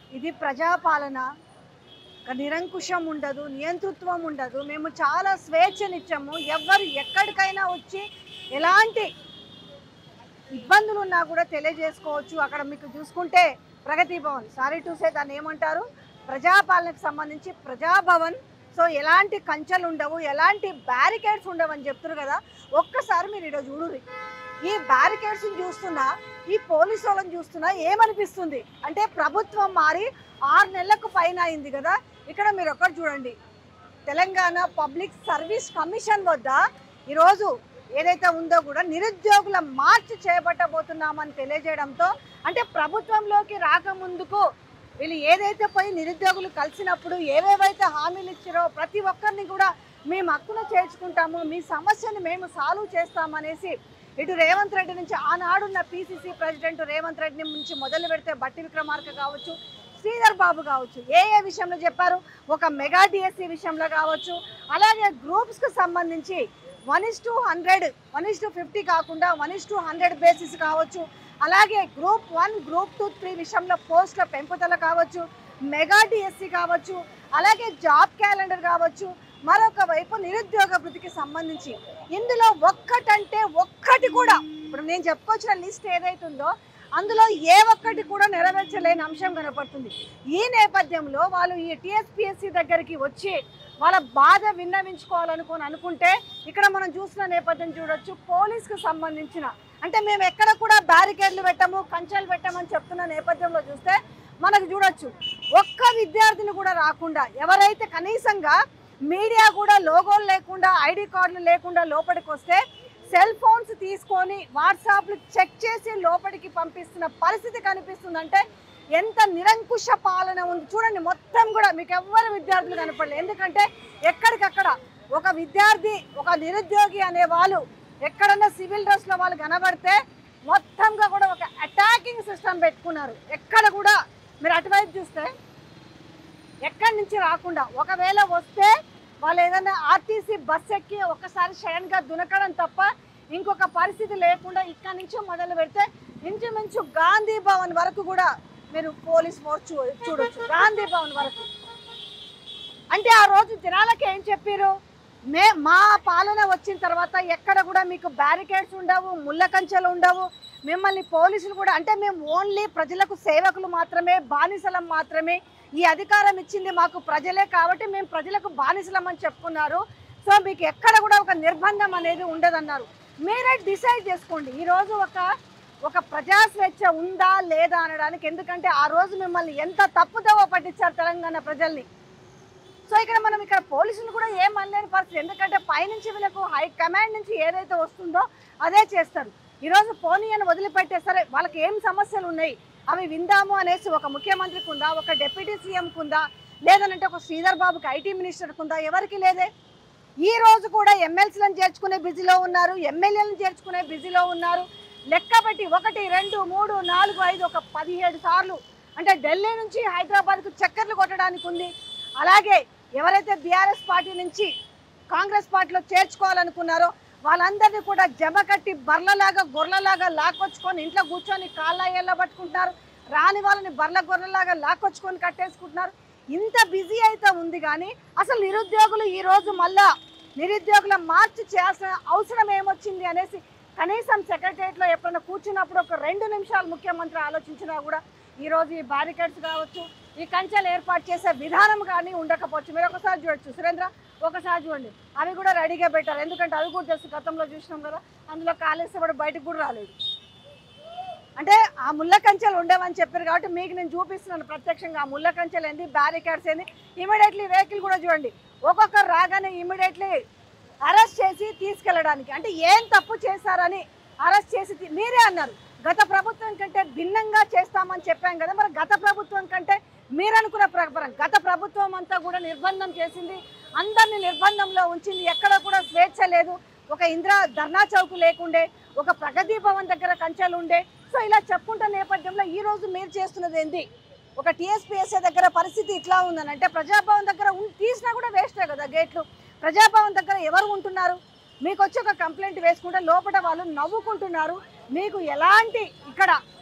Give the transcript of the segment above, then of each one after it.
ఇది ప్రజాపాలన ఒక నిరంకుశం ఉండదు నియంతృత్వం ఉండదు మేము చాలా స్వేచ్ఛనిచ్చాము ఎవరు ఎక్కడికైనా వచ్చి ఎలాంటి ఇబ్బందులు ఉన్నా కూడా తెలియజేసుకోవచ్చు అక్కడ మీకు చూసుకుంటే Pragathi Bhavan sorry to say దాన్ని ఏమంటారు ప్రజాపాలనకు సంబంధించి ప్రజాభవన్ సో ఎలాంటి కంచెలు ఉండవు ఎలాంటి బ్యారికేడ్స్ ఉండవు అని చెప్తున్నారు కదా ఒక్కసారి మీరు ఇక్కడ చూడుర్రి ఈ బ్యారికేడ్స్ చూస్తున్నా ఈ పోలీసు వాళ్ళని చూస్తున్నా ఏమనిపిస్తుంది అంటే ప్రభుత్వం మారి ఆరు నెలలకు పైన అయింది కదా ఇక్కడ మీరు ఒక్కటి చూడండి తెలంగాణ పబ్లిక్ సర్వీస్ కమిషన్ వద్ద ఈరోజు ఏదైతే ఉందో కూడా నిరుద్యోగుల మార్చ్ చేపట్టబోతున్నామని తెలియజేయడంతో అంటే ప్రభుత్వంలోకి రాకముందుకు వీళ్ళు ఏదైతే పోయి నిరుద్యోగులు కలిసినప్పుడు ఏవేవైతే హామీలు ఇచ్చారో ప్రతి ఒక్కరిని కూడా మేము హక్కున చేర్చుకుంటాము మీ సమస్యను మేము సాల్వ్ చేస్తామనేసి ఇటు రేవంత్ రెడ్డి నుంచి ఆనాడున్న పిసిసి ప్రెసిడెంట్ రేవంత్ రెడ్డి నుంచి మొదలు పెడితే బట్టి విక్రమార్క కావచ్చు శ్రీధర్ బాబు కావచ్చు ఏ ఏ విషయంలో చెప్పారు ఒక మెగా డిఎస్సి విషయంలో కావచ్చు అలాగే గ్రూప్స్కి సంబంధించి one is to hundred one is to fifty కాకుండా one is to hundred basis కావచ్చు అలాగే group one group two three విషయంలో పోస్టుల పెంపుదల కావచ్చు మెగా డిఎస్సి కావచ్చు అలాగే జాబ్ క్యాలెండర్ కావచ్చు మరొక వైపు నిరుద్యోగ వృత్తికి సంబంధించి ఇందులో ఒక్కటంటే ఒక్కటి కూడా ఇప్పుడు నేను చెప్పుకొచ్చిన లిస్ట్ ఏదైతుందో అందులో ఏ ఒక్కటి కూడా నెరవేర్చలేని అంశం కనపడుతుంది ఈ నేపథ్యంలో వాళ్ళు ఈ టీఎస్పిఎస్సి దగ్గరికి వచ్చి వాళ్ళ బాధ విన్నవించుకోవాలనుకొని అనుకుంటే ఇక్కడ మనం చూసిన నేపథ్యం చూడొచ్చు పోలీస్కి సంబంధించిన అంటే మేము ఎక్కడ కూడా బ్యారికేడ్లు పెట్టము కంచెలు పెట్టామని చెప్తున్న నేపథ్యంలో చూస్తే మనకు చూడొచ్చు ఒక్క విద్యార్థిని కూడా రాకుండా ఎవరైతే కనీసంగా మీడియా కూడా లోగోలు లేకుండా ఐడి కార్డులు లేకుండా లోపలికి వస్తే సెల్ ఫోన్స్ తీసుకొని వాట్సాప్లు చెక్ చేసి లోపలికి పంపిస్తున్న పరిస్థితి కనిపిస్తుందంటే ఎంత నిరంకుశ పాలన ఉంది చూడండి మొత్తం కూడా మీకు ఎవ్వరు విద్యార్థులు కనపడలేదు ఎందుకంటే ఎక్కడికక్కడ ఒక విద్యార్థి ఒక నిరుద్యోగి అనే వాళ్ళు ఎక్కడన్నా సివిల్ డ్రెస్లో వాళ్ళు కనబడితే మొత్తంగా కూడా ఒక అటాకింగ్ సిస్టమ్ పెట్టుకున్నారు ఎక్కడ కూడా మీరు అటువైపు చూస్తే ఎక్కడి నుంచి రాకుండా ఒకవేళ వస్తే వాళ్ళు ఏదైనా ఆర్టీసీ బస్ ఎక్కి ఒక్కసారి సడన్గా దునకడం తప్ప ఇంకొక పరిస్థితి లేకుండా ఇక్కడి నుంచి మొదలు పెడితే ఇంచుమించు గాంధీ భవన్ వరకు కూడా మీరు పోలీస్ ఫోర్స్ చూ చూడొచ్చు గాంధీ భవన్ వరకు అంటే ఆ రోజు జనాలకి ఏం చెప్పారు మే మా పాలన వచ్చిన తర్వాత ఎక్కడ కూడా మీకు బ్యారికేడ్స్ ఉండవు ముళ్ళ కంచెలు ఉండవు మిమ్మల్ని పోలీసులు కూడా అంటే మేము ఓన్లీ ప్రజలకు సేవకులు మాత్రమే బానిసలం మాత్రమే ఈ అధికారం ఇచ్చింది మాకు ప్రజలే కాబట్టి మేము ప్రజలకు బానిసలం అని చెప్పుకున్నారు సో మీకు ఎక్కడ కూడా ఒక నిర్బంధం అనేది ఉండదన్నారు మీరే డిసైడ్ చేసుకోండి ఈరోజు ఒక ఒక ప్రజా స్వేచ్ఛ ఉందా లేదా అనడానికి ఎందుకంటే ఆ రోజు మిమ్మల్ని ఎంత తప్పుదోవ పట్టించారు తెలంగాణ ప్రజల్ని సో ఇక్కడ మనం ఇక్కడ పోలీసులు కూడా ఏం అనలేని పరిస్థితి ఎందుకంటే పైనుంచి వీళ్ళకు హై కమాండ్ నుంచి ఏదైతే వస్తుందో అదే చేస్తారు ఈరోజు పోనీ అని వదిలిపెట్టే సరే వాళ్ళకి ఏం సమస్యలు ఉన్నాయి అవి విందాము అనేసి ఒక ముఖ్యమంత్రికి ఉందా ఒక డిప్యూటీ సీఎంకి ఉందా లేదనంటే ఒక శ్రీధర్ బాబుకి ఐటీ మినిస్టర్కి ఉందా ఎవరికి లేదే ఈ రోజు కూడా ఎమ్మెల్సీలను చేర్చుకునే బిజీలో ఉన్నారు ఎమ్మెల్యేలను చేర్చుకునే బిజీలో ఉన్నారు లెక్క పెట్టి ఒకటి రెండు మూడు నాలుగు ఐదు ఒక పదిహేడు సార్లు అంటే ఢిల్లీ నుంచి హైదరాబాద్కు చక్కర్లు కొట్టడానికి ఉంది అలాగే ఎవరైతే బీఆర్ఎస్ పార్టీ నుంచి కాంగ్రెస్ పార్టీలో చేర్చుకోవాలనుకున్నారో వాళ్ళందరినీ కూడా జమ కట్టి బర్లలాగా గొర్రెలాగా లాక్కొచ్చుకొని ఇంట్లో కూర్చొని కాళ్ళ ఏళ్ళ పట్టుకుంటున్నారు రాని వాళ్ళని బర్ల గొర్రెలాగా లాక్కొచ్చుకొని కట్టేసుకుంటున్నారు ఇంత బిజీ అయితే ఉంది కానీ అసలు నిరుద్యోగులు ఈ రోజు మళ్ళా నిరుద్యోగుల మార్చి చేయాల్సిన అవసరం ఏమొచ్చింది అనేసి కనీసం సెక్రటరియట్లో ఎప్పుడైనా కూర్చున్నప్పుడు ఒక రెండు నిమిషాలు ముఖ్యమంత్రి ఆలోచించినా కూడా ఈ రోజు ఈ బ్యారికేడ్స్ కావచ్చు ఈ కంచెలు ఏర్పాటు చేసే విధానం కానీ ఉండకపోవచ్చు మీరు ఒకసారి చూడొచ్చు సురేంద్ర ఒకసారి చూడండి అవి కూడా రెడీగా పెట్టారు ఎందుకంటే అవి కూడా తెలుసు గతంలో చూసినాం కదా అందులో కాలేస్తే కూడా బయటకు కూడా రాలేదు అంటే ఆ ముళ్ళ కంచెలు ఉండవని చెప్పారు కాబట్టి మీకు నేను చూపిస్తున్నాను ప్రత్యక్షంగా ఆ ముళ్ళ కంచెలు ఏంది బ్యారికేడ్స్ ఏంది ఇమీడియట్లీ వెహికల్ కూడా చూడండి ఒక్కొక్కరు రాగానే ఇమీడియట్లీ అరెస్ట్ చేసి తీసుకెళ్ళడానికి అంటే ఏం తప్పు చేశారని అరెస్ట్ చేసి తీ- మీరే అన్నారు గత ప్రభుత్వం కంటే భిన్నంగా చేస్తామని చెప్పాం కదా మరి గత ప్రభుత్వం కంటే మీరు అనుకున్న ప్రకారం గత ప్రభుత్వం అంతా కూడా నిర్బంధం చేసింది అందరినీ నిర్బంధంలో ఉంచింది ఎక్కడ కూడా స్వేచ్ఛ లేదు ఒక ఇందిరా ధర్నా చౌక్ లేకుండే ఒక ప్రగతి భవన్ దగ్గర కంచెలు ఉండే సో ఇలా చెప్పుకుంటున్న నేపథ్యంలో ఈ రోజు మీరు చేస్తున్నది ఏంటి ఒక టీఎస్పీఎస్ఏ దగ్గర పరిస్థితి ఇట్లా ఉందని అంటే ప్రజాభవన్ దగ్గర ఉన్- తీసినా కూడా వేస్టే కదా గేట్లు ప్రజాభవన్ దగ్గర ఎవరు ఉంటున్నారు మీకు వచ్చి ఒక కంప్లైంట్ వేసుకుంటే లోపల వాళ్ళు నవ్వుకుంటున్నారు మీకు ఎలాంటి ఇక్కడ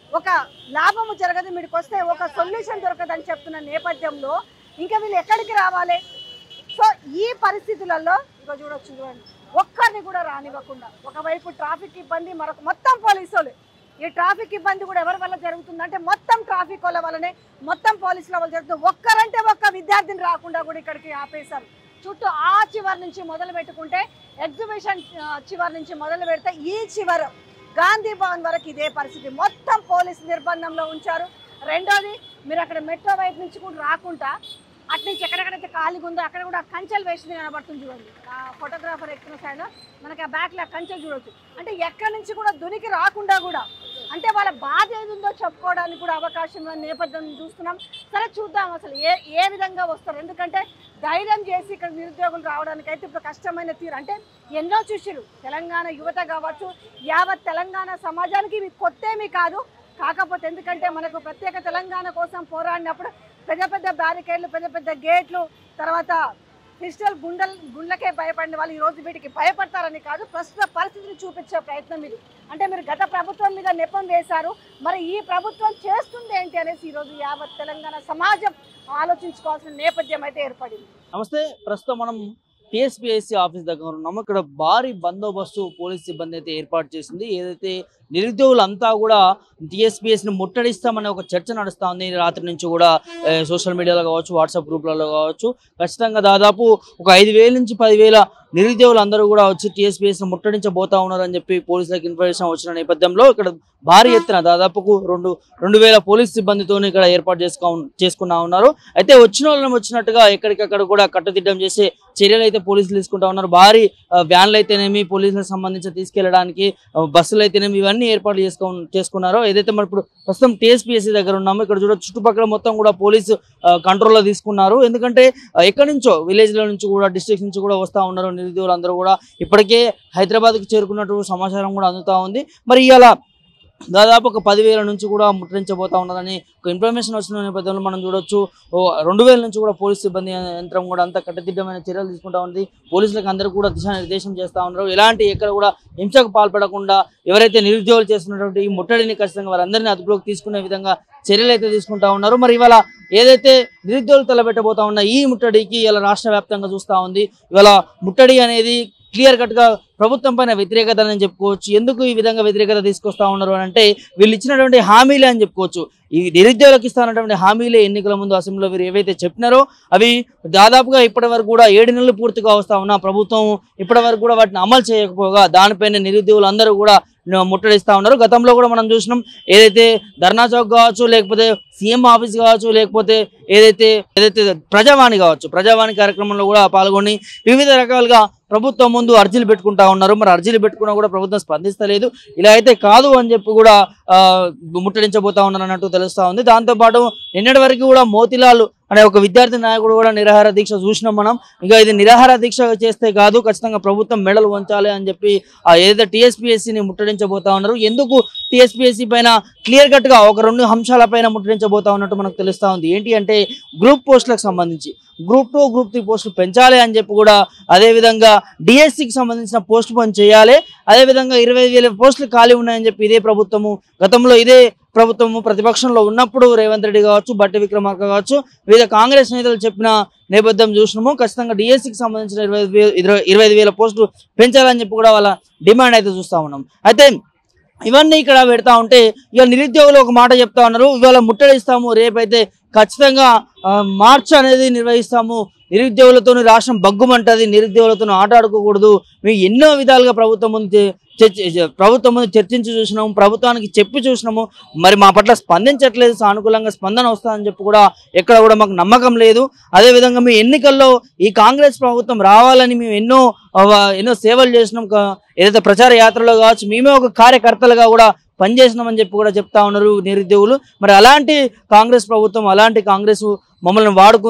ఒక లాభము జరగదు వీడికి వస్తే ఒక సొల్యూషన్ దొరకదని చెప్తున్న నేపథ్యంలో ఇంకా వీళ్ళు ఎక్కడికి రావాలి సో ఈ పరిస్థితులలో ఇక చూడొచ్చు చూడండి ఒక్కరిని కూడా రానివ్వకుండా ఒకవైపు ట్రాఫిక్ ఇబ్బంది మరొక మొత్తం పోలీసు వాళ్ళు ఈ ట్రాఫిక్ ఇబ్బంది కూడా ఎవరి వల్ల జరుగుతుందంటే మొత్తం ట్రాఫిక్ వాళ్ళ వల్లనే మొత్తం పోలీసుల వల్ల జరుగుతుంది ఒక్కరంటే ఒక్క విద్యార్థిని రాకుండా కూడా ఇక్కడికి ఆపేశారు చుట్టూ ఆ చివరి నుంచి మొదలు పెట్టుకుంటే ఎగ్జిబిషన్ ఆ, చివరి నుంచి మొదలు పెడితే ఈ చివర గాంధీ భవన్ వరకు ఇదే పరిస్థితి మొత్తం పోలీసు నిర్బంధంలో ఉంచారు రెండోది మీరు అక్కడ మెట్రో వైపు నుంచి కూడా రాకుండా అటు నుంచి ఎక్కడెక్కడైతే ఖాళీగా ఉందో అక్కడ కూడా కంచెలు వేసింది కనబడుతుంది చూడండి ఆ ఫోటోగ్రాఫర్ ఎక్కువ సైడ్ మనకి ఆ బ్యాక్లో కంచెలు చూడొచ్చు అంటే ఎక్కడి నుంచి కూడా దునికి రాకుండా కూడా అంటే వాళ్ళ బాధ ఏది ఉందో చెప్పుకోవడానికి కూడా అవకాశం ఉన్న నేపథ్యం చూస్తున్నాం సరే చూద్దాం అసలు ఏ ఏ విధంగా వస్తారు ఎందుకంటే ధైర్యం చేసి ఇక్కడ నిరుద్యోగులు రావడానికి అయితే ఇప్పుడు కష్టమైన తీరు అంటే ఎన్నో చూసిరు తెలంగాణ యువత కావచ్చు యావత్ తెలంగాణ సమాజానికి ఇవి కొత్తేమీ కాదు కాకపోతే ఎందుకంటే మనకు ప్రత్యేక తెలంగాణ కోసం పోరాడినప్పుడు పెద్ద పెద్ద బ్యారికేడ్లు పెద్ద పెద్ద గేట్లు తర్వాత పిస్టల్ గుండెల్ గుండెలకే భయపడిన వాళ్ళు ఈ రోజు వీటికి భయపడతారని కాదు ప్రస్తుత పరిస్థితిని చూపించే ప్రయత్నం ఇది అంటే మీరు గత ప్రభుత్వం మీద నెపం వేశారు మరి ఈ ప్రభుత్వం చేస్తుంది ఏంటి అనేసి ఈరోజు యావత్ తెలంగాణ సమాజం ఆలోచించుకోవాల్సిన నేపథ్యం అయితే ఏర్పడింది నమస్తే ప్రస్తుతం మనం టిఎస్పిఎస్సి ఆఫీస్ దగ్గర ఉన్నాము ఇక్కడ భారీ బందోబస్తు పోలీస్ సిబ్బంది అయితే ఏర్పాటు చేసింది ఏదైతే నిరుద్యోగులంతా కూడా టీఎస్పీఎస్ని ముట్టడిస్తామనే ఒక చర్చ నడుస్తూ ఉంది రాత్రి నుంచి కూడా ఏ, సోషల్ మీడియాలో కావచ్చు వాట్సాప్ గ్రూప్లలో కావచ్చు ఖచ్చితంగా దాదాపు ఒక ఐదు వేల నుంచి పదివేల నిరుద్యోగులు అందరూ కూడా వచ్చి టీఎస్పీఎస్ని ముట్టడించబోతా ఉన్నారని చెప్పి పోలీసులకు ఇన్ఫర్మేషన్ వచ్చిన నేపథ్యంలో ఇక్కడ భారీ ఎత్తున దాదాపుకు రెండు రెండు వేల పోలీస్ సిబ్బందితో ఇక్కడ ఏర్పాటు చేసుకో చేసుకున్నా ఉన్నారు అయితే వచ్చిన వాళ్ళని వచ్చినట్టుగా ఎక్కడికక్కడ కూడా కట్టుదిట్టం చేసే చర్యలు అయితే పోలీసులు తీసుకుంటా ఉన్నారు భారీ ఆ, వ్యాన్లు అయితేనేమి పోలీసులకు సంబంధించి తీసుకెళ్ళడానికి ఆ, బస్సులు అయితేనేమి ఇవన్నీ ఏర్పాటు చేసుకో చేసుకున్నారో ఏదైతే మరి ఇప్పుడు ప్రస్తుతం టీఎస్పీఎస్సీ దగ్గర ఉన్నామో ఇక్కడ చూడ చుట్టుపక్కల మొత్తం కూడా పోలీసు ఆ, కంట్రోల్లో తీసుకున్నారు ఎందుకంటే ఆ, ఎక్కడి నుంచో విలేజ్ల నుంచి కూడా డిస్ట్రిక్ట్ నుంచి కూడా వస్తూ ఉన్నారు నిరుద్యోగులు అందరూ కూడా ఇప్పటికే హైదరాబాద్కి చేరుకున్నట్టు సమాచారం కూడా అందుతూ ఉంది మరి ఇలా దాదాపు ఒక పదివేల నుంచి కూడా ముట్టడించబోతా ఉన్నారని ఒక ఇన్ఫర్మేషన్ వచ్చిన నేపథ్యంలో మనం చూడొచ్చు ఓ రెండు వేల నుంచి కూడా పోలీస్ సిబ్బంది యంత్రం కూడా అంతా కట్టుదిట్టమైన చర్యలు తీసుకుంటా ఉంది పోలీసులకు అందరూ కూడా దిశానిర్దేశం చేస్తూ ఉన్నారు ఎలాంటి ఎక్కడ కూడా హింసకు పాల్పడకుండా ఎవరైతే నిరుద్యోగులు చేస్తున్నటువంటి ఈ ముట్టడిని ఖచ్చితంగా వారందరినీ అదుపులోకి తీసుకునే విధంగా చర్యలు అయితే తీసుకుంటా ఉన్నారు మరి ఇవాళ ఏదైతే నిరుద్యోగులు తలబెట్టబోతా ఉన్న ఈ ముట్టడికి ఇలా రాష్ట్ర వ్యాప్తంగా చూస్తూ ఉంది ఇవాళ ముట్టడి అనేది క్లియర్ కట్ గా ప్రభుత్వం పైన వ్యతిరేకత అని చెప్పుకోవచ్చు ఎందుకు ఈ విధంగా వ్యతిరేకత తీసుకొస్తా ఉన్నారు అని అంటే వీళ్ళు ఇచ్చినటువంటి హామీలే అని చెప్పుకోవచ్చు ఈ నిరుద్యోగులకు ఇస్తానటువంటి హామీలే ఎన్నికల ముందు అసెంబ్లీలో వీరు ఏవైతే చెప్పినారో అవి దాదాపుగా ఇప్పటి వరకు కూడా ఏడు నెలలు పూర్తిగా వస్తా ఉన్నా ప్రభుత్వం ఇప్పటి వరకు కూడా వాటిని అమలు చేయకపోగా దానిపైన నిరుద్యోగులు అందరూ కూడా ను- ముట్టడిస్తా ఉన్నారు గతంలో కూడా మనం చూసినాం ఏదైతే ధర్నా చౌక్ కావచ్చు లేకపోతే సీఎం ఆఫీస్ కావచ్చు లేకపోతే ఏదైతే ఏదైతే ప్రజావాణి కావచ్చు ప్రజావాణి కార్యక్రమంలో కూడా పాల్గొని వివిధ రకాలుగా ప్రభుత్వం ముందు అర్జీలు పెట్టుకుంటా ఉన్నారు మరి అర్జీలు పెట్టుకున్నా కూడా ప్రభుత్వం స్పందిస్తలేదు ఇలా అయితే కాదు అని చెప్పి కూడా ఆ, ముట్టడించబోతా ఉన్నారు అన్నట్టు తెలుస్తా ఉంది దాంతోపాటు నిన్నటి వరకు కూడా మోతిలాల్ అనే ఒక విద్యార్థి నాయకుడు కూడా నిరాహార దీక్ష చూసినాం మనం ఇంకా ఇది నిరాహార దీక్ష చేస్తే కాదు ఖచ్చితంగా ప్రభుత్వం మెడలు వంచాలి అని చెప్పి ఆ ఏదైతే టీఎస్పీఎస్సీని ముట్టడించబోతా ఉన్నారు ఎందుకు టీఎస్పీఎస్సీ పైన క్లియర్ కట్ గా ఒక రెండు అంశాల పైన ముట్టడించబోతా ఉన్నట్టు మనకు తెలుస్తా ఉంది ఏంటి అంటే గ్రూప్ పోస్టులకు సంబంధించి గ్రూప్ టూ గ్రూప్ త్రీ పోస్టులు పెంచాలి అని చెప్పి కూడా అదేవిధంగా డిఎస్సికి సంబంధించిన పోస్ట్ పోన్ చేయాలి అదేవిధంగా ఇరవై వేల పోస్టులు ఖాళీ ఉన్నాయని చెప్పి ఇదే ప్రభుత్వము గతంలో ఇదే ప్రభుత్వము ప్రతిపక్షంలో ఉన్నప్పుడు రేవంత్ రెడ్డి కావచ్చు బట్టి విక్రమార్క కావచ్చు వివిధ కాంగ్రెస్ నేతలు చెప్పిన నేపథ్యం చూసినాము ఖచ్చితంగా డిఎస్సికి సంబంధించిన ఇరవై ఐదు వేల ఇరవై ఇరవై ఐదు వేల పోస్టులు పెంచాలని చెప్పి కూడా వాళ్ళ డిమాండ్ అయితే చూస్తా ఉన్నాం అయితే ఇవన్నీ ఇక్కడ పెడతా ఉంటే ఇక నిరుద్యోగులు ఒక మాట చెప్తా ఉన్నారు ఇవాళ ముట్టడిస్తాము రేపైతే ఖచ్చితంగా ఆ, మార్చ్ అనేది నిర్వహిస్తాము నిరుద్యోగులతో రాష్ట్రం బగ్గుమంటది నిరుద్యోగులతో ఆట ఆడుకోకూడదు మేము ఎన్నో విధాలుగా ప్రభుత్వం ముందు చే- చర్చ- ప్రభుత్వం ముందు చర్చించి చూసినాము ప్రభుత్వానికి చెప్పి చూసినాము మరి మా పట్ల స్పందించట్లేదు సానుకూలంగా స్పందన వస్తుందని చెప్పి కూడా ఎక్కడ కూడా మాకు నమ్మకం లేదు అదేవిధంగా మీ ఎన్నికల్లో ఈ కాంగ్రెస్ ప్రభుత్వం రావాలని మేము ఎన్నో ఆ, ఎన్నో సేవలు చేసినాం కా- ఏదైతే ప్రచార యాత్రలో కావచ్చు మేమే ఒక కార్యకర్తలుగా కూడా పనిచేసినామని చెప్పి కూడా చెప్తా ఉన్నారు నిరుద్యోగులు మరి అలాంటి కాంగ్రెస్ ప్రభుత్వం అలాంటి కాంగ్రెస్ మమ్మల్ని వాడుకుంది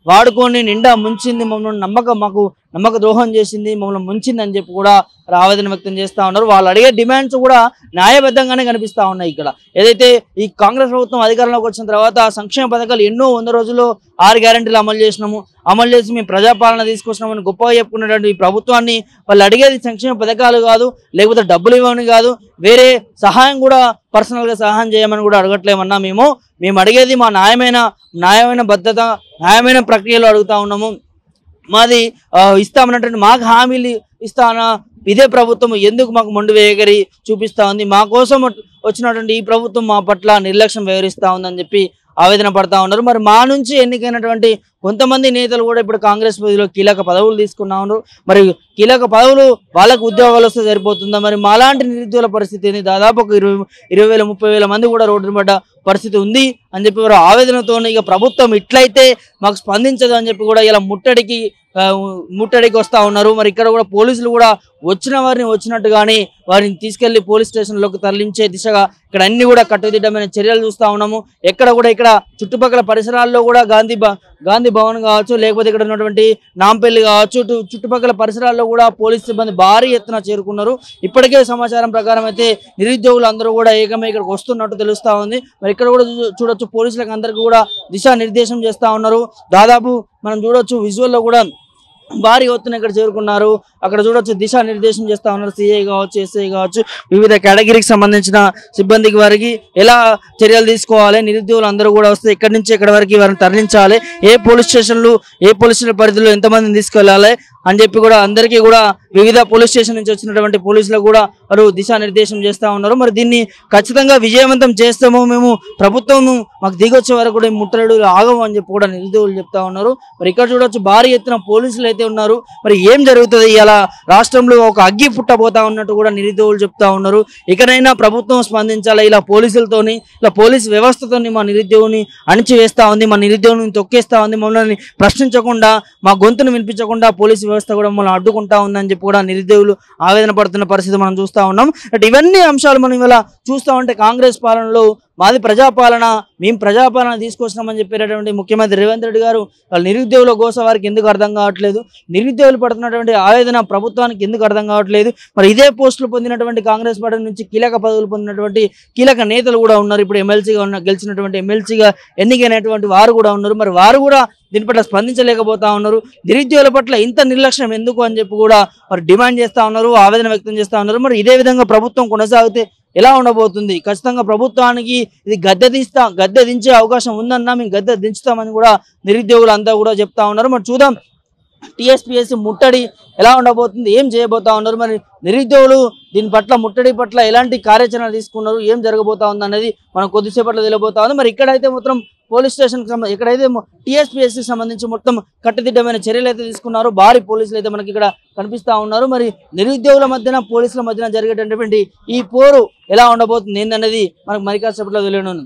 వాడుకొని నిండా ముంచింది మమ్మల్ని నమ్మకం మాకు నమ్మక ద్రోహం చేసింది మమ్మల్ని ముంచింది అని చెప్పి కూడా వారు ఆవేదన వ్యక్తం చేస్తా ఉన్నారు వాళ్ళు అడిగే డిమాండ్స్ కూడా న్యాయబద్ధంగానే కనిపిస్తా ఉన్నాయి ఇక్కడ ఏదైతే ఈ కాంగ్రెస్ ప్రభుత్వం అధికారంలోకి వచ్చిన తర్వాత సంక్షేమ పథకాలు ఎన్నో వంద రోజుల్లో ఆరు గ్యారెంటీలు అమలు చేసినాము అమలు చేసి మేము ప్రజాపాలన తీసుకొచ్చినామని గొప్పగా చెప్పుకున్నటువంటి ఈ ప్రభుత్వాన్ని వాళ్ళు అడిగేది సంక్షేమ పథకాలు కాదు లేకపోతే డబ్బులు ఇవ్వని కాదు వేరే సహాయం కూడా పర్సనల్గా సహాయం చేయమని కూడా అడగట్లేమన్నా మేము మేము అడిగేది మా న్యాయమైన న్యాయమైన భద్రత న్యాయమైన ప్రక్రియలో అడుగుతా ఉన్నాము మాది ఆ, ఇస్తామన్నటువంటి మాకు హామీలు ఇస్తానా ఇదే ప్రభుత్వం ఎందుకు మాకు మొండి వేయగరి చూపిస్తా ఉంది మా కోసం వచ్చినటువంటి ఈ ప్రభుత్వం మా పట్ల నిర్లక్ష్యం వ్యవహరిస్తా ఉందని చెప్పి ఆవేదన పడతా ఉన్నారు మరి మా నుంచి ఎన్నికైనటువంటి కొంతమంది నేతలు కూడా ఇప్పుడు కాంగ్రెస్ పదవిలో కీలక పదవులు తీసుకున్నా ఉన్నారు మరి కీలక పదవులు వాళ్ళకు ఉద్యోగాలు వస్తే సరిపోతుందా మరి మాలాంటి నిరుద్యోగుల పరిస్థితి ఏంది దాదాపు ఒక ఇరవై ఇరవై వేల ముప్పై వేల మంది కూడా రోడ్డు పడ్డ పరిస్థితి ఉంది అని చెప్పి వారు ఆవేదనతో ఇక ప్రభుత్వం ఇట్లయితే మాకు స్పందించదు అని చెప్పి కూడా ఇలా ముట్టడికి ఆ, ముట్టడికి వస్తా ఉన్నారు మరి ఇక్కడ కూడా పోలీసులు కూడా వచ్చిన వారిని వచ్చినట్టుగానే వారిని తీసుకెళ్లి పోలీస్ స్టేషన్లోకి తరలించే దిశగా ఇక్కడ అన్ని కూడా కట్టుదిట్టమైన చర్యలు చూస్తా ఉన్నాము ఎక్కడ కూడా ఇక్కడ చుట్టుపక్కల పరిసరాల్లో కూడా గాంధీ భ- గాంధీ భవన్ కావచ్చు లేకపోతే ఇక్కడ ఉన్నటువంటి నాంపల్లి కావచ్చు ఇటు చుట్టుపక్కల పరిసరాల్లో కూడా పోలీస్ సిబ్బంది భారీ ఎత్తున చేరుకున్నారు ఇప్పటికే సమాచారం ప్రకారం అయితే నిరుద్యోగులు అందరూ కూడా ఏకమై ఇక్కడికి వస్తున్నట్టు తెలుస్తా ఉంది మరి ఇక్కడ కూడా చూ- చూడొచ్చు పోలీసులకు అందరికీ కూడా దిశానిర్దేశం చేస్తా ఉన్నారు దాదాపు మనం చూడొచ్చు విజువల్లో కూడా భారీ ఎత్తున ఇక్కడ చేరుకున్నారు అక్కడ చూడొచ్చు దిశానిర్దేశం చేస్తా ఉన్నారు సిఐ కావచ్చు ఎస్ఐ కావచ్చు వివిధ కేటగిరీకి సంబంధించిన సిబ్బందికి వారికి ఎలా చర్యలు తీసుకోవాలి నిరుద్యోగులు అందరూ కూడా వస్తే ఇక్కడి నుంచి ఇక్కడ వరకు వారిని తరలించాలి ఏ పోలీస్ స్టేషన్లు ఏ పోలీస్ స్టేషన్ పరిధిలో ఎంతమందిని తీసుకెళ్లాలి అని చెప్పి కూడా అందరికీ కూడా వివిధ పోలీస్ స్టేషన్ నుంచి వచ్చినటువంటి పోలీసులకు కూడా వారు దిశానిర్దేశం చేస్తా ఉన్నారు మరి దీన్ని ఖచ్చితంగా విజయవంతం చేస్తాము మేము ప్రభుత్వం మాకు దిగొచ్చే వరకు కూడా ఈ ముట్టడు ఆగము అని చెప్పి కూడా నిరుద్యోగులు చెప్తా ఉన్నారు మరి ఇక్కడ చూడొచ్చు భారీ ఎత్తున పోలీసులు అయితే ఉన్నారు మరి ఏం జరుగుతుంది ఇలా రాష్ట్రంలో ఒక అగ్గి పుట్టబోతా ఉన్నట్టు కూడా నిరుద్యోగులు చెప్తా ఉన్నారు ఇకనైనా ప్రభుత్వం స్పందించాలి ఇలా పోలీసులతోని ఇలా పోలీస్ వ్యవస్థతోని మా నిరుద్యోగిని అణిచివేస్తా ఉంది మా నిరుద్యోగిని తొక్కేస్తా ఉంది మమ్మల్ని ప్రశ్నించకుండా మా గొంతును వినిపించకుండా పోలీసు వ్యవస్థ కూడా మమ్మల్ని అడ్డుకుంటా ఉందని చెప్పి కూడా నిరుద్యోగులు ఆవేదన పడుతున్న పరిస్థితి మనం చూస్తా ఉన్నాం బట్ ఇవన్నీ అంశాలు మనం ఇవాళ చూస్తా ఉంటే కాంగ్రెస్ పాలనలో మాది ప్రజాపాలన మేము ప్రజాపాలన తీసుకొచ్చినామని చెప్పేటటువంటి ముఖ్యమంత్రి రేవంత్ రెడ్డి గారు వాళ్ళ నిరుద్యోగుల గోస వారికి ఎందుకు అర్థం కావట్లేదు నిరుద్యోగులు పడుతున్నటువంటి ఆవేదన ప్రభుత్వానికి ఎందుకు అర్థం కావట్లేదు మరి ఇదే పోస్టులు పొందినటువంటి కాంగ్రెస్ పార్టీ నుంచి కీలక పదవులు పొందినటువంటి కీలక నేతలు కూడా ఉన్నారు ఇప్పుడు ఎమ్మెల్సీగా ఉన్న గెలిచినటువంటి ఎమ్మెల్సీగా ఎన్నికైనటువంటి వారు కూడా ఉన్నారు మరి వారు కూడా దీని పట్ల స్పందించలేకపోతా ఉన్నారు నిరుద్యోగుల పట్ల ఇంత నిర్లక్ష్యం ఎందుకు అని చెప్పి కూడా మరి డిమాండ్ చేస్తా ఉన్నారు ఆవేదన వ్యక్తం చేస్తా ఉన్నారు మరి ఇదే విధంగా ప్రభుత్వం కొనసాగితే ఎలా ఉండబోతుంది ఖచ్చితంగా ప్రభుత్వానికి ఇది గద్దె తీస్తా గద్దె దించే అవకాశం ఉందన్నా మేము గద్దె దించుతామని కూడా నిరుద్యోగులు అంతా కూడా చెప్తా ఉన్నారు మరి చూద్దాం టీఎస్పీఎస్సీ ముట్టడి ఎలా ఉండబోతుంది ఏం చేయబోతా ఉన్నారు మరి నిరుద్యోగులు దీని పట్ల ముట్టడి పట్ల ఎలాంటి కార్యాచరణ తీసుకున్నారు ఏం జరగబోతా ఉంది అనేది మనం కొద్దిసేపట్లో తెలియబోతా ఉంది మరి ఇక్కడైతే మొత్తం పోలీస్ స్టేషన్ ఇక్కడైతే టీఎస్పీఎస్సీ సంబంధించి మొత్తం కట్టుదిట్టమైన చర్యలు అయితే తీసుకున్నారు భారీ పోలీసులు అయితే మనకి ఇక్కడ కనిపిస్తా ఉన్నారు మరి నిరుద్యోగుల మధ్యన పోలీసుల మధ్యన జరిగేటటువంటి ఈ పోరు ఎలా ఉండబోతుంది ఏందనేది మనకు మరి కాసేపట్లో తెలియనుంది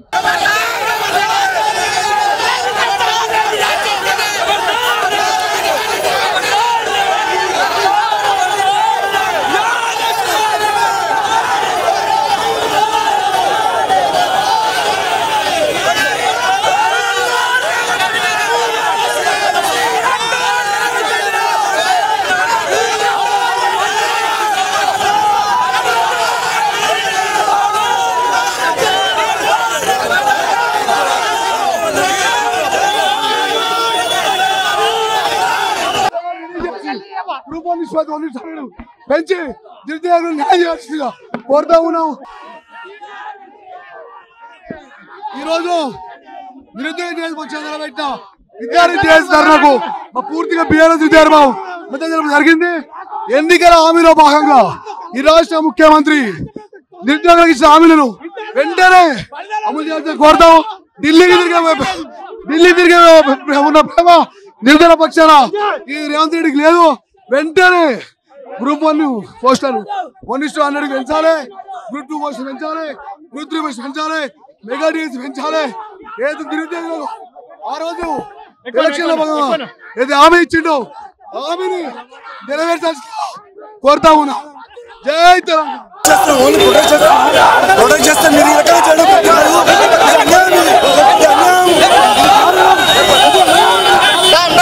గ్రూప్ నిష్పత్తి వదిలిస్తాడు పెంచి నిరుద్యోగులు న్యాయం చేయాల్సిందిగా కోరుతా ఉన్నాం ఈరోజు నిరుద్యోగ దినోత్సవం వచ్చే నిలబెట్టిన విద్యార్థి దినోత్సవ ధర్నాకు మా పూర్తిగా బీఆర్ఎస్ విద్యార్థి మద్దతు తెలపడం జరిగింది ఎన్నికల హామీలో భాగంగా ఈ రాష్ట్ర ముఖ్యమంత్రి నిరుద్యోగులకు ఇచ్చిన హామీలను వెంటనే అమలు చేయాలని కోరుతాం ఢిల్లీకి తిరిగే ఢిల్లీ తిరిగే ఉన్న ప్రేమ నిరుద్యోగ పక్షాన ఈ రేవంత్ రెడ్డికి లేదు వెంటనే group one poster one is hundred పెంచాలి గ్రూప్ టూ పోస్టర్ పెంచాలి గ్రూప్ త్రీ పోస్టర్ పెంచాలి మెగా డిఎస్ పెంచాలి ఏది నిరుద్యోగులు ఆ రోజు ఎలక్షన్ లో భాగంగా ఏది హామీ ఇచ్చిండో హామీని నెరవేర్చాల్సి కోరుతా ఉన్నా జై తెలంగాణ చేస్తాం ఓన్లీ ప్రొటెక్ట్ చేస్తాం ప్రొటెక్ట్ చేస్తే మీరు ఎక్కడ చేయడం కాదు ఇది అన్యాయం ఇది. ఇది అన్యాయం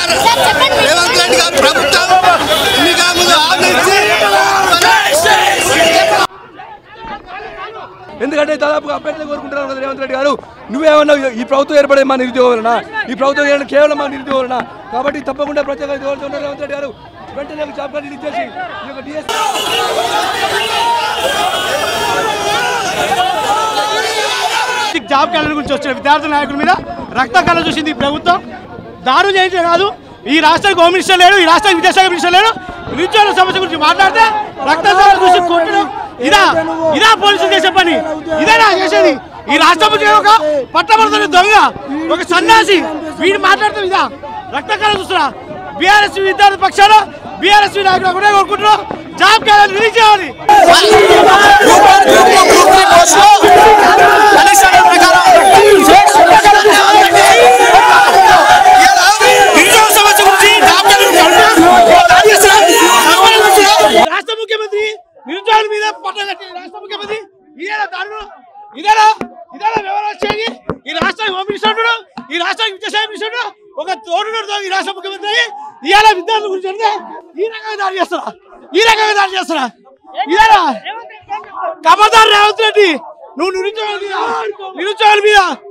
రేవంత్ రెడ్డి గారు ప్రభుత్వం ఎన్నికల ముందు హామీ ఇచ్చి ఎందుకంటే దాదాపుగా అభ్యర్థులు కోరుకుంటున్నారు కదా రేవంత్ రెడ్డి గారు నువ్వేమన్నా ఈ ప్రభుత్వం ఏర్పడే మా నిరుద్యోగం వలన ఈ ప్రభుత్వం ఏర్పడే కేవలం మా నిరుద్యోగం వలన కాబట్టి తప్పకుండా ప్రత్యేక ఉద్యోగులతో ఉన్న రేవంత్ రెడ్డి గారు వెంటనే ఒక జాబ్ కార్డు ఇచ్చేసి ఈ యొక్క డిఎస్ జాబ్ క్యాలెండర్ గురించి వచ్చిన విద్యార్థుల నాయకుల మీద రక్త కళ చూసింది ఈ ప్రభుత్వం దారుణం చేయటం కాదు ఈ రాష్ట్రానికి హోమ్ మినిస్టర్ లేడు ఈ రాష్ట్రానికి విదేశాంగ మినిస్టర్ లేడు నిరుద్యోగుల సమస్య గురించి మాట్లాడితే రక్త కళ చూసి కొట్టడం ఇదా ఇదా పోలీసులు చేసే పని ఇదేనా చేసేది ఈ రాష్ట్రం ఒక పట్టబడుతున్న దొంగ ఒక సన్యాసి వీడు మాట్లాడుతూ ఇదా రక్త కళ చూస్తున్నా బీఆర్ఎస్ విద్యార్థి పక్షాన బీఆర్ఎస్ నాయకులు కూడా కోరుకుంటున్నాం జాబ్ క్యాలెండర్ రిలీజ్ చేయాలి రాష్ట్ర ముఖ్యమంత్రి నిరుద్యోగుల మీద పట్టం కట్టి రాష్ట్ర ముఖ్యమంత్రి ఇదేనా దారుణం ఇదేనా ఇదేనా వివరాలు చేయండి ఈ రాష్ట్రానికి హోమ్ మినిస్టర్ ఉన్నాడు, ఈ రాష్ట్రానికి విద్యాశాఖ మినిస్టర్ ఉన్నాడు, ఒక తోడు ఈ రాష్ట్ర ముఖ్యమంత్రి ఇవాళ విద్యార్థుల గురించి అడిగితే ఈ రకంగా దాడి చేస్తారా ఈ రకంగా దాడి చేస్తారా ఇదేనా కమదార్ రేవంత్ రెడ్డి నువ్వు నిరుద్యోగుల మీద నిరుద్యోగుల మీద